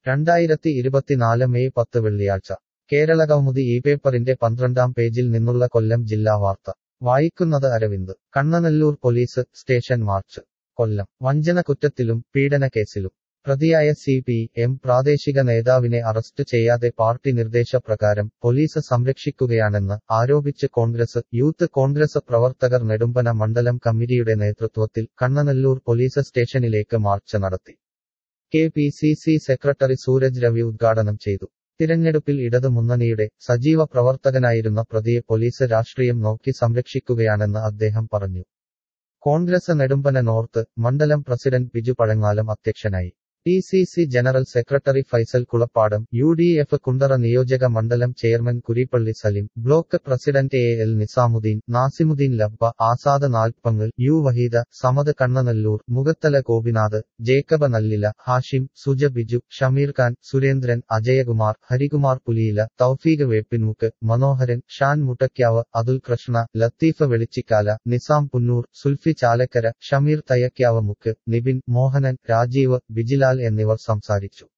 രണ്ടായിരത്തി ഇരുപത്തിനാല് മെയ് പത്ത് വെള്ളിയാഴ്ച കേരള കൗമുദി ഈ പേപ്പറിന്റെ പന്ത്രണ്ടാം പേജിൽ നിന്നുള്ള കൊല്ലം ജില്ലാ വാർത്ത വായിക്കുന്നത് Aravind Kannanallur police station march Kollam വഞ്ചന കുറ്റത്തിലും പീഡനക്കേസിലും പ്രതിയായ സി പി എം പ്രാദേശിക നേതാവിനെ അറസ്റ്റ് ചെയ്യാതെ പാർട്ടി നിർദ്ദേശപ്രകാരം പോലീസ് സംരക്ഷിക്കുകയാണെന്ന് ആരോപിച്ച് കോൺഗ്രസ് യൂത്ത് കോൺഗ്രസ് പ്രവർത്തകർ നെടുമ്പന മണ്ഡലം കമ്മിറ്റിയുടെ നേതൃത്വത്തിൽ കണ്ണനല്ലൂർ പോലീസ് സ്റ്റേഷനിലേക്ക് മാർച്ച് നടത്തി K P C C secretary Sooraj Ravi ഉദ്ഘാടനം ചെയ്തു തിരഞ്ഞെടുപ്പിൽ ഇടതു മുന്നണിയുടെ സജീവ പ്രവർത്തകനായിരുന്ന പ്രതിയെ പോലീസ് രാഷ്ട്രീയം നോക്കി സംരക്ഷിക്കുകയാണെന്ന് അദ്ദേഹം പറഞ്ഞു കോൺഗ്രസ് നെടുമ്പന നോർത്ത് മണ്ഡലം പ്രസിഡന്റ് ബിജു പഴങ്ങാലം അധ്യക്ഷനായി D C C general secretary Faisal Kulappadam U D F Kundara നിയോജക മണ്ഡലം chairman Kurippally Salim block president A L Nizamuddin Nasimuddin Labba Azad Nalppangal U Waheeda Samad Kannanallur Mukhathala Gopinath Jacob Nallila Hashim Suja Biju Shameer Khan Surendran Ajayakumar Harikumar Puliyila Thoufeeq Veppinmukku Manoharan Shan Muttakkavu Athul Krishna Latheef Velichikkala Nizam Punnoor Sulfi Chalakkara Shameer Thayyakkavu മുക്ക് നിബിൻ മോഹനൻ രാജീവ് ബിജിലാൽ എന്നിവർ സംസാരിച്ചു